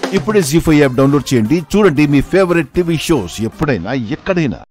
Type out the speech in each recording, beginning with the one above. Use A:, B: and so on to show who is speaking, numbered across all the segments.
A: ఇప్పుడే G five app download చేయండి చూడండి మీ ఫేవరెట్ టీవీ షోస్ ఎప్పుడైనా ఎక్కడైనా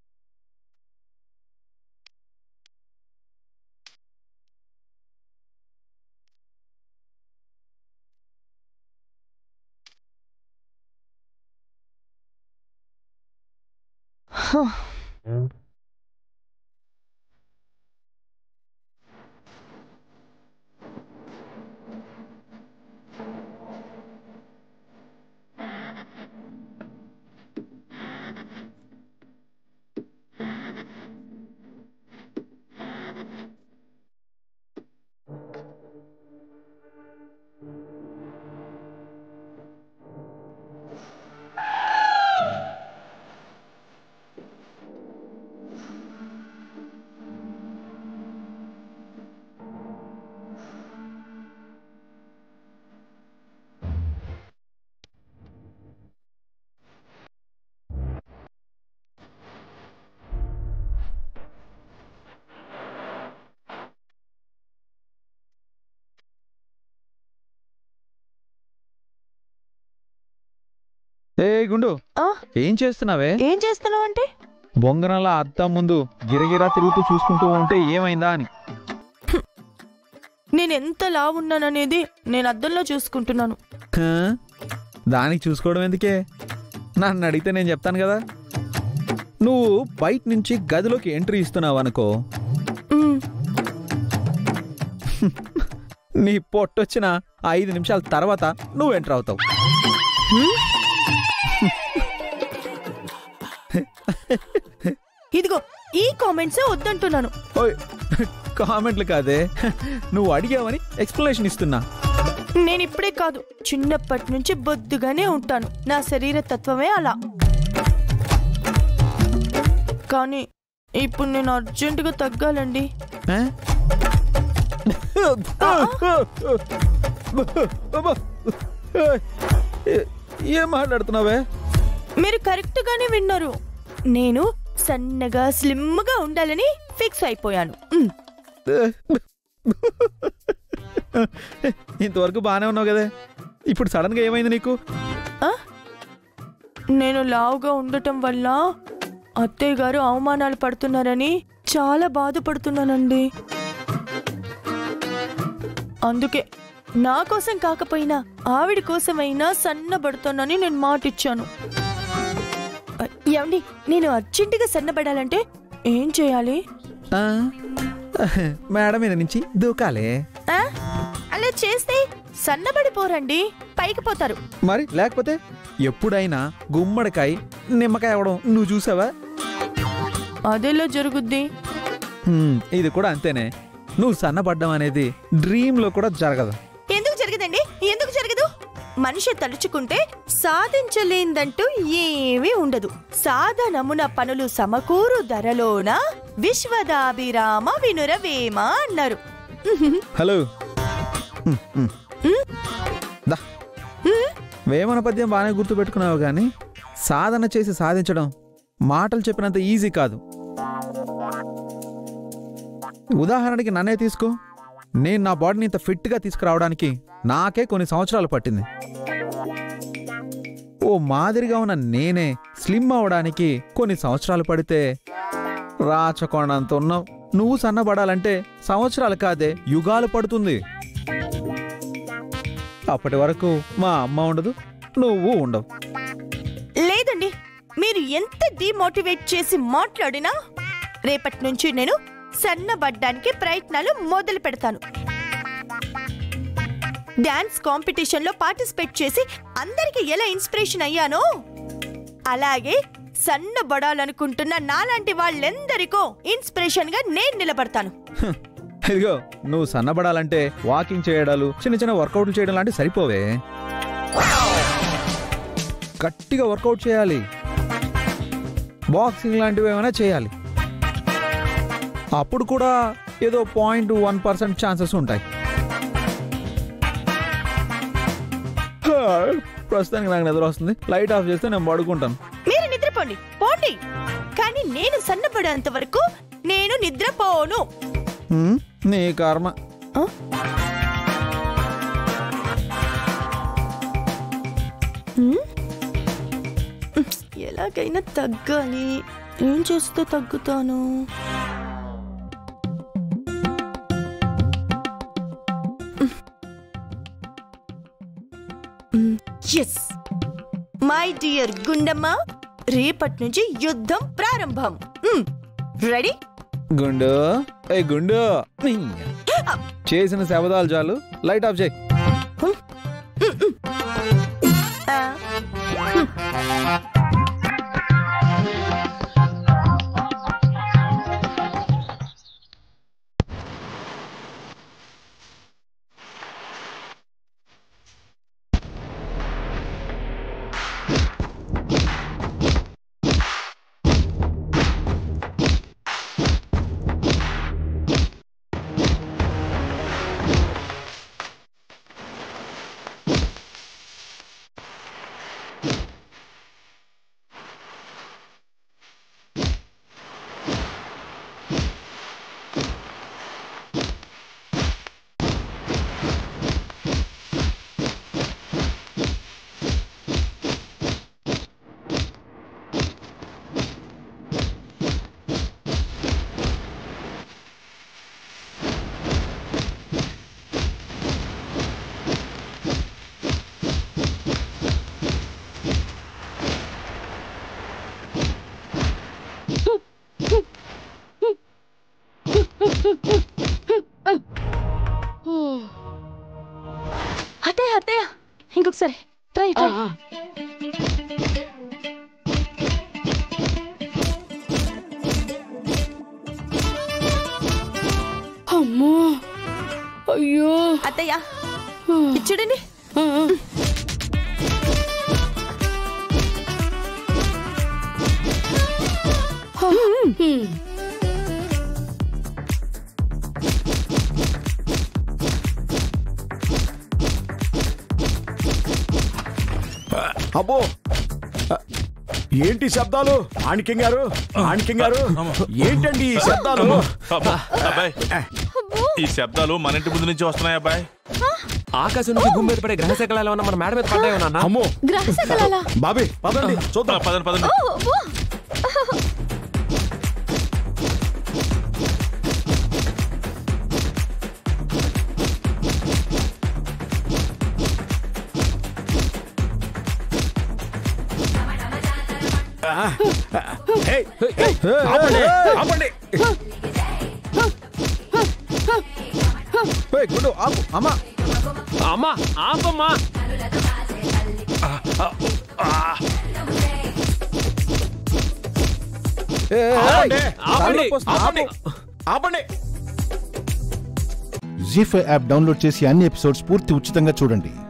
B: ఏ గుండు
C: ఆ?
B: ఏం చేస్తున్నావే
C: ఏం చేస్తున్నావు అంటే
B: బొంగరంలా అద్దం ముందు గిరగిరా తిరుగుతూ చూసుకుంటూ ఉంటే ఏమైందా అని
C: నేను ఎంత లావున్నాననేది నేను అద్దంలో చూసుకుంటున్నాను
B: హా? దానికి చూసుకోవడం ఎందుకే నన్ను అడిగితే నేను చెప్తాను కదా నువ్వు బయట నుంచి గదిలోకి ఎంట్రీ ఇస్తున్నావు అనుకో
C: మ్,
B: నీ పొట్టొచ్చిన ఐదు నిమిషాల తర్వాత నువ్వు ఎంటర్ అవుతావు
C: ఇదిగో ఈ కామెంట్సే వద్దంటున్నాను
B: ఓయ్ కామెంట్లు కాదే నువ్వు అడిగావని ఎక్స్ప్లెనేషన్ ఇస్తున్నా
C: నేను ఇప్పుడే కాదు చిన్నప్పటి నుంచి బొద్దుగానే ఉంటాను నా శరీర తత్వమే అలా కానీ ఇప్పుడు నేను అర్జెంటుగా తగ్గాలండి
B: ఏ? అబ్బా! ఏ- ఏం మాట్లాడుతున్నావే
C: మీరు కరెక్ట్ గానే విన్నారు నేను సన్నగా స్లిమ్గా ఉండాలని ఫిక్స్ అయిపోయాను మ్,
B: ఇంతవరకు బాగానే ఉన్నావు కదే ఇప్పుడు సడన్ గా ఏమైంది నీకు
C: ఆ? నేను లావుగా ఉండటం వల్ల అత్తయ్య గారు అవమానాలు పడుతున్నారని చాలా బాధపడుతున్నానండి అందుకే నా కోసం కాకపోయినా ఆవిడ కోసమైనా సన్నబడుతానని నేను మాటిచ్చాను అ, ఏమండి నేను అర్జెంటుగా సన్నబడాలంటే ఏం చేయాలి
B: ఆ? మేడ మీద నుంచి దూకాలే
C: ఆ? అలా చేస్తే సన్నబడిపోరండి పైకి పోతారు
B: మరి లేకపోతే ఎప్పుడైనా గుమ్మడికాయ నిమ్మకాయ అవడం నువ్వు చూసావా
C: అదెలా జరుగుద్ది
B: హ్మ్, ఇది కూడా అంతేనే నువ్వు సన్నపడ్డం అనేది డ్రీమ్లో కూడా జరగదు
C: ఎందుకు జరగదండి ఎందుకు జరగదు మనిషి తలుచుకుంటే సాధించలేందంటూ ఏమీ ఉండదు సాధనమున పనులు సమకూరు ధరలోన విశ్వదాభిరామ వినురవేమ అన్నారు
B: హలో హ్మ్, హ్మ్. దా. వేమన పద్యం బాగానే గుర్తుపెట్టుకున్నావు కానీ సాధన చేసి సాధించడం మాటలు చెప్పినంత ఈజీ కాదు ఉదాహరణకి నన్నే తీసుకో నేను నా బాడీని ఇంత ఫిట్గా తీసుకురావడానికి నాకే కొన్ని సంవత్సరాలు పట్టింది ఓ మాదిరిగా ఉన్న నేనే స్లిమ్ అవడానికి కొన్ని సంవత్సరాలు పడితే రాచకొండంత ఉన్నావు నువ్వు సన్నబడాలంటే సంవత్సరాలు కాదే యుగాలు పడుతుంది అప్పటి వరకు మా అమ్మ ఉండదు నువ్వు ఉండవు
C: లేదండి మీరు ఎంత డిమోటివేట్ చేసి మాట్లాడినా రేపటి నుంచి నేను సన్నబడ్డానికి ప్రయత్నాలు మొదలు పెడతాను డాన్స్ కాంపిటీషన్ లో పార్టిసిపేట్ చేసి అందరికి ఎలా ఇన్స్పిరేషన్ అయ్యానో అలాగే సన్నబడాలనుకుంటున్న నాలాంటి వాళ్ళెందరికో ఇన్స్పిరేషన్ గా నేను నిలబడతాను
B: హ్, ఇదిగో నువ్వు సన్నబడాలంటే వాకింగ్ చేయడాలు చిన్న చిన్న వర్కౌట్లు చేయడం లాంటివి సరిపోవే గట్టిగా వర్కౌట్ చేయాలి బాక్సింగ్ లాంటివి ఏమైనా చేయాలి అప్పుడు కూడా ఏదో పాయింట్ వన్ పర్సెంట్ ఛాన్సెస్ ఉంటాయి హా, ప్రస్తుతానికి నాకు నిద్ర వస్తుంది లైట్ ఆఫ్ చేస్తే నేను పడుకుంటాను
C: మీరు నిద్రపోండి పోండి కానీ నేను సన్నబడేంత వరకు నేను నిద్రపోను
B: హ్మ్, నీ కర్మ
C: ఆ? హ్మ్? ఎలాగైనా తగ్గాలి ఏం చేస్తే తగ్గుతాను ఎస్ మై డియర్ గుండమ్మ రేపటి నుంచి యుద్ధం ప్రారంభం రెడీ
B: గుండు ఏ గుండు నీ. చేసిన శబదాలు చాలు లైట్ ఆఫ్ చేయి
D: అత్తయ్య అత్తయ్య ఇంకొకసారి ట్రై ట్రై అమ్మో అయ్యో
C: అత్తయ్య ఇది చూడండి
E: అబ్బో ఏంటి శబ్దాలు ఆణిక్యం గారు ఆణిక్యం గారు ఏంటండి ఈ శబ్దాలు
F: అబ్బా, అబ్బాయి ఈ శబ్దాలు మన ఇంటి ముందు నుంచి వస్తున్నాయి అబ్బాయి
G: ఆకాశం నుంచి భూమి మీద పడే గ్రహ శకలాలు ఏమన్నా మన మేడ మీద పడ్డాయో నాన్న
E: అమ్మో
D: గ్రహ శకలాలా
E: బాబీ పదండి
F: ఆ,
E: చూద్దాం
F: పదండి పదండి
D: ఓ, ఓ.
E: ఏయ్, ఏయ్, ఆపండి ఆపండి
B: ఏయ్, గుండు ఆపు అమ్మా
G: అమ్మా ఆపమ్మా
B: ఏ, ఏ,
E: ఆపండి,
B: ఏయ్,
G: ఆపండి,
B: తలనొప్పి వస్తుంది,
E: ఆపండి
B: ఆపు.
E: ఆపండి
A: జీ ఫైవ్ యాప్ డౌన్లోడ్ చేసి అన్ని ఎపిసోడ్స్ పూర్తి ఉచితంగా చూడండి